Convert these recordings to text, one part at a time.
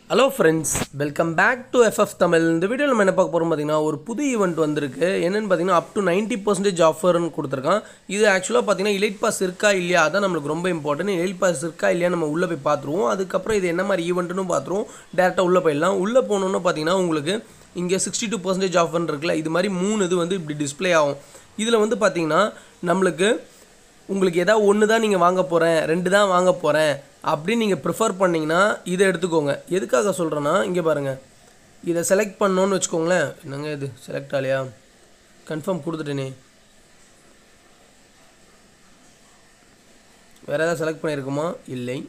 Hello friends welcome back to FF Tamil இந்த வீடியோவில் நம்ம என்ன பார்க்க போகிறோம் பார்த்தீங்கன்னா ஒரு புது ஈவெண்ட் வந்திருக்கு என்னென்னு பார்த்தீங்கன்னா அப் டு நைன்ட்டி பர்சன்டேஜ் ஆஃபர்னு கொடுத்துருக்கான் இது ஆக்சுவலாக பார்த்தீங்கன்னா இலைட் பாஸ் இருக்கா இல்லையா அதான் நம்மளுக்கு ரொம்ப இம்பார்ட்டன்ட் இலைட் பாஸ் இருக்கா இல்லையா நம்ம உள்ளே போய் பார்த்துருவோம் அதுக்கப்புறம் இது என்ன மாதிரி ஈவெண்ட்னு பார்த்துருவோம் டேரெக்டாக உள்ளே போயிடலாம் உள்ளே போகணுன்னு பார்த்தீங்கன்னா உங்களுக்கு இங்கே சிக்ஸ்டி டூ பர்சன்டேஜ் ஆஃபர்னு இருக்குல்ல இது மாதிரி மூணு இது வந்து இப்படி டிஸ்ப்ளே ஆகும் இதில் வந்து பார்த்தீங்கன்னா நம்மளுக்கு உங்களுக்கு ஏதாவது ஒன்று தான் நீங்கள் வாங்க போகிறேன் ரெண்டு தான் வாங்க போகிறேன் அப்படின்னு நீங்கள் ப்ரிஃபர் பண்ணிங்கன்னா இதை எடுத்துக்கோங்க எதுக்காக சொல்கிறேன்னா இங்கே பாருங்கள் இதை செலக்ட் பண்ணோன்னு வச்சுக்கோங்களேன் என்னங்க இது செலக்ட் ஆலையா கன்ஃபார்ம் கொடுத்துட்டேனே வேறு ஏதாவது செலக்ட் பண்ணியிருக்குமா இல்லை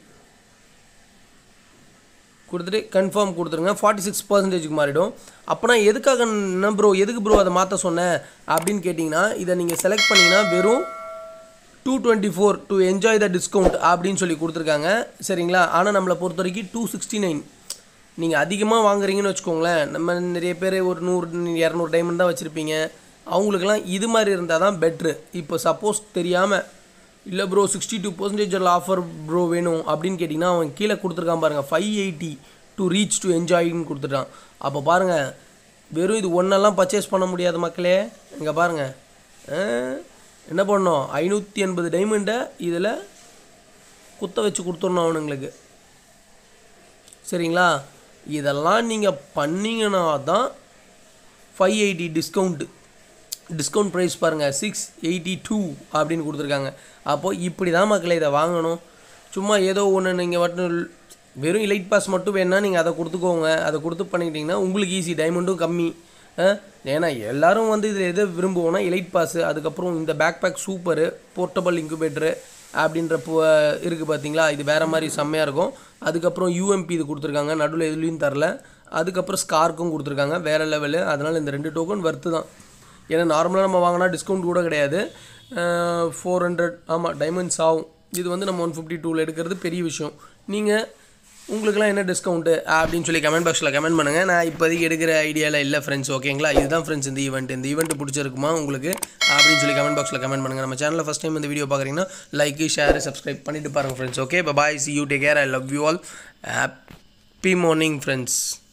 கொடுத்துட்டு கன்ஃபார்ம் கொடுத்துருங்க ஃபார்ட்டி சிக்ஸ் பர்சன்டேஜுக்கு மாறிடும் அப்போனா எதுக்காக என்ன ப்ரோ எதுக்கு ப்ரோ அதை மாற்ற சொன்னேன் அப்படின்னு கேட்டிங்கன்னா இதை நீங்கள் செலக்ட் பண்ணிங்கன்னா வெறும் two twenty four to enjoy the discount அப்படின்னு சொல்லி கொடுத்துருக்காங்க சரிங்களா ஆனால் நம்மளை பொறுத்த வரைக்கும் டூ சிக்ஸ்டி நைன் நீங்கள் அதிகமாக வாங்குறீங்கன்னு வச்சுக்கோங்களேன் நம்ம நிறைய பேர் ஒரு நூறு இரநூறு டைமண்ட் தான் வச்சுருப்பீங்க அவங்களுக்கெல்லாம் இது மாதிரி இருந்தால் தான் பெட்ரு இப்போ சப்போஸ் தெரியாமல் இல்லை bro sixty two percentage offer bro வேணும் அப்படின்னு கேட்டிங்கன்னா அவன் கீழே கொடுத்துருக்கான் பாருங்கள் five eighty to reach to என்ஜாய்னு கொடுத்துட்டான் அப்போ பாருங்கள் வெறும் இது ஒன்றெல்லாம் பர்ச்சேஸ் பண்ண முடியாத மக்களே இங்கே பாருங்கள் என்ன பண்ணோம் ஐநூற்றி எண்பது டைமண்டை இதில் குத்த வச்சு கொடுத்துடணும் அவனுங்களுக்கு சரிங்களா இதெல்லாம் நீங்கள் பண்ணீங்கன்னா தான் five eighty discount discount price பாருங்கள் சிக்ஸ் எயிட்டி டூ அப்படின்னு கொடுத்துருக்காங்க அப்போது இப்படி தான் மக்களை இதை வாங்கணும் சும்மா ஏதோ ஒன்று நீங்கள் மட்டும் வெறும் இலைட் பாஸ் மட்டும் வேணா நீங்கள் அதை கொடுத்துக்கோங்க அதை கொடுத்து பண்ணிக்கிட்டிங்கன்னா உங்களுக்கு ஈஸி டைமண்டும் கம்மி ஆ? ஏன்னா எல்லாரும் வந்து இதில் எதை விரும்புவோம்னா இலைட் பாஸு அதுக்கப்புறம் இந்த pack pack super portable incubator அப்படின்ற பூ இருக்குது பார்த்தீங்களா இது வேறு மாதிரி செம்மையாக இருக்கும் அதுக்கப்புறம் யூஎம்பி இது கொடுத்துருக்காங்க நடுவில் எதுலேயும் தரல அதுக்கப்புறம் ஸ்கார்க்கும் கொடுத்துருக்காங்க வேறு லெவலு அதனால் இந்த ரெண்டு டோக்கன் வர்த்து தான் ஏன்னா நார்மலாக நம்ம வாங்கினா டிஸ்கவுண்ட் கூட கிடையாது ஃபோர் ஹண்ட்ரட் ஆமாம் டைமண்ட்ஸ் ஆகும் இது வந்து நம்ம ஒன் ஃபிஃப்டி டூவில் எடுக்கிறது பெரிய விஷயம் நீங்கள் உங்களுக்குலாம் என்ன டிஸ்கவுண்ட்டு அப்படின்னு சொல்லி கமெண்ட் பாக்ஸில் கமெண்ட் பண்ணுங்கள் நான் இப்போதைக்கு எடுக்கிற ஐடியாவில் இல்லை ஃப்ரெண்ட்ஸ் ஓகேங்களா இதுதான் ஃப்ரெண்ட்ஸ் இந்த ஈவெண்ட் இந்த ஈவெண்ட் பிடிச்சிருக்குமா உங்களுக்கு அப்படின்னு சொல்லி கமெண்ட் பாக்ஸில் கமெண்ட் பண்ணுங்கள் நம்ம சேனலில் ஃபஸ்ட் டைம் இந்த வீடியோ பார்க்குறீங்கன்னா லைக் ஷேர் சப்ஸ்கிரைப் பண்ணிட்டு பாருங்கள் friends okay bye see you take care I love you all happy morning friends